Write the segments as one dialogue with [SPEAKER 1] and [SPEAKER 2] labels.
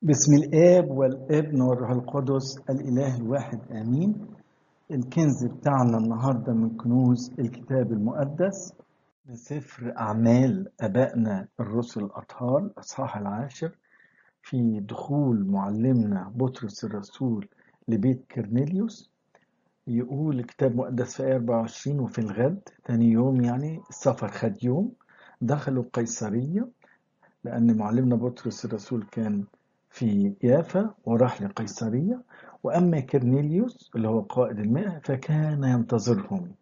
[SPEAKER 1] بسم الآب والابن والروح القدس الإله الواحد آمين الكنز بتاعنا النهاردة من كنوز الكتاب المقدس من سفر أعمال أبائنا الرسل الأطهار الأصحاح العاشر في دخول معلمنا بطرس الرسول لبيت كرنيليوس يقول الكتاب المقدس في آية 24 وفي الغد تاني يوم يعني السفر خد يوم دخلوا قيصرية لأن معلمنا بطرس الرسول كان في يافا وراح لقيصرية وأما كرنيليوس اللي هو قائد المئة فكان ينتظرهم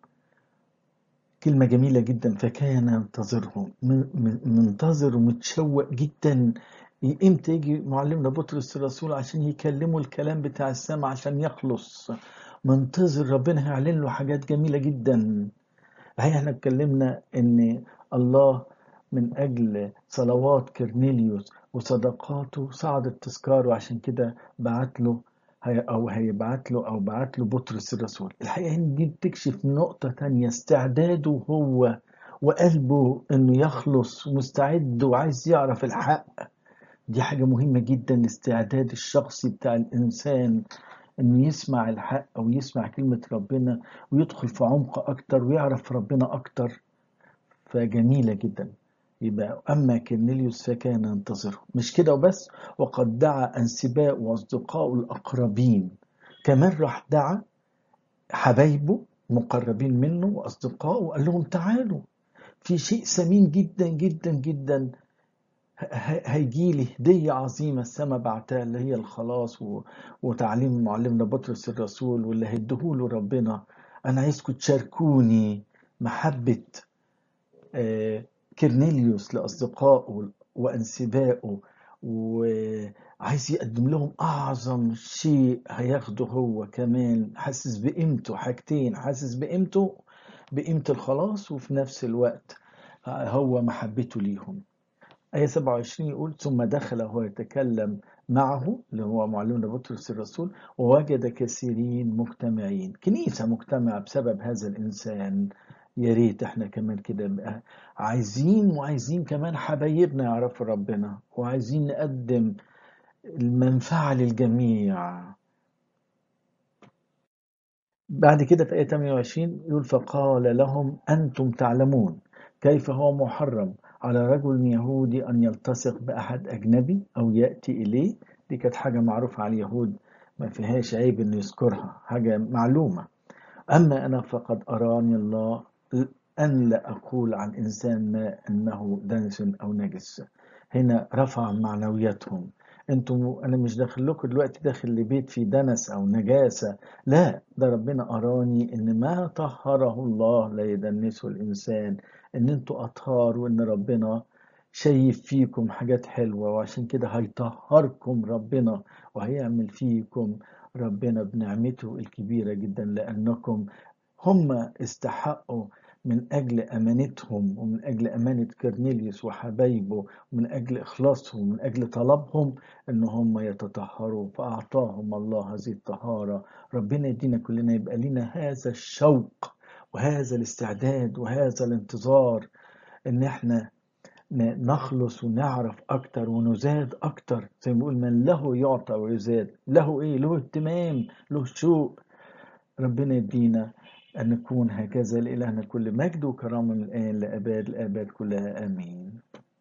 [SPEAKER 1] كلمة جميلة جدا فكان ينتظرهم منتظر ومتشوق جدا امتى يجي معلمنا بطرس الرسول عشان يكلموا الكلام بتاع السماء عشان يخلص منتظر ربنا هيعلن له حاجات جميلة جدا هي احنا اتكلمنا ان الله من أجل صلوات كرنيليوس وصدقاته صعد التذكار وعشان كده بعت له أو هيبعت له أو بعت له بطرس الرسول الحقيقة إن دي بتكشف نقطة تانية استعداده هو وقلبه إنه يخلص ومستعد وعايز يعرف الحق دي حاجة مهمة جدا الاستعداد الشخصي بتاع الإنسان إنه يسمع الحق أو يسمع كلمة ربنا ويدخل في عمق أكتر ويعرف ربنا أكتر فجميلة جدا يبقى أما كرنيليوس فكان ينتظره مش كده وبس وقد دعا أنسباء وأصدقائه الأقربين كمان راح دعا حبايبه مقربين منه وأصدقائه وقال لهم تعالوا في شيء ثمين جدا جدا جدا هيجي لي هدية عظيمة السماء بعتها اللي هي الخلاص و... وتعليم معلمنا بطرس الرسول واللي هيديهوله ربنا أنا عايزكم تشاركوني محبة آه كرنيليوس لأصدقائه وأنسبائه وعايز يقدم لهم أعظم شيء هياخده هو كمان حاسس بقيمته حاجتين حاسس بقيمته بقيمة الخلاص وفي نفس الوقت هو محبته ليهم آية 27 يقول ثم دخل هو يتكلم معه اللي هو معلمنا بطرس الرسول ووجد كثيرين مجتمعين كنيسة مجتمعة بسبب هذا الإنسان يا ريت احنا كمان كده عايزين وعايزين كمان حبايبنا يعرفوا ربنا وعايزين نقدم المنفعة للجميع بعد كده في آية 28 يقول فقال لهم أنتم تعلمون كيف هو محرم على رجل يهودي أن يلتصق بأحد أجنبي أو يأتي إليه دي كانت حاجة معروفة على اليهود ما فيهاش عيب إنه يذكرها حاجة معلومة أما أنا فقد أراني الله أن لا أقول عن إنسان ما أنه دنس أو نجس هنا رفع معنوياتهم انتم انا مش داخل لكم دلوقتي داخل لبيت فيه دنس او نجاسه لا ده ربنا اراني ان ما طهره الله لا يدنسه الانسان ان انتوا اطهار وان ربنا شايف فيكم حاجات حلوه وعشان كده هيطهركم ربنا وهيعمل فيكم ربنا بنعمته الكبيره جدا لانكم هم استحقوا من أجل أمانتهم ومن أجل أمانة كرنيليوس وحبايبه ومن أجل إخلاصهم ومن أجل طلبهم أن هم يتطهروا فأعطاهم الله هذه الطهارة ربنا يدينا كلنا يبقى لنا هذا الشوق وهذا الاستعداد وهذا الانتظار أن احنا نخلص ونعرف أكتر ونزاد أكتر زي ما بيقول من له يعطى ويزاد له إيه له اهتمام له شوق ربنا يدينا أن نكون هكذا لإلهنا كل مجد وكرامة من الآن لأباد الآباد كلها آمين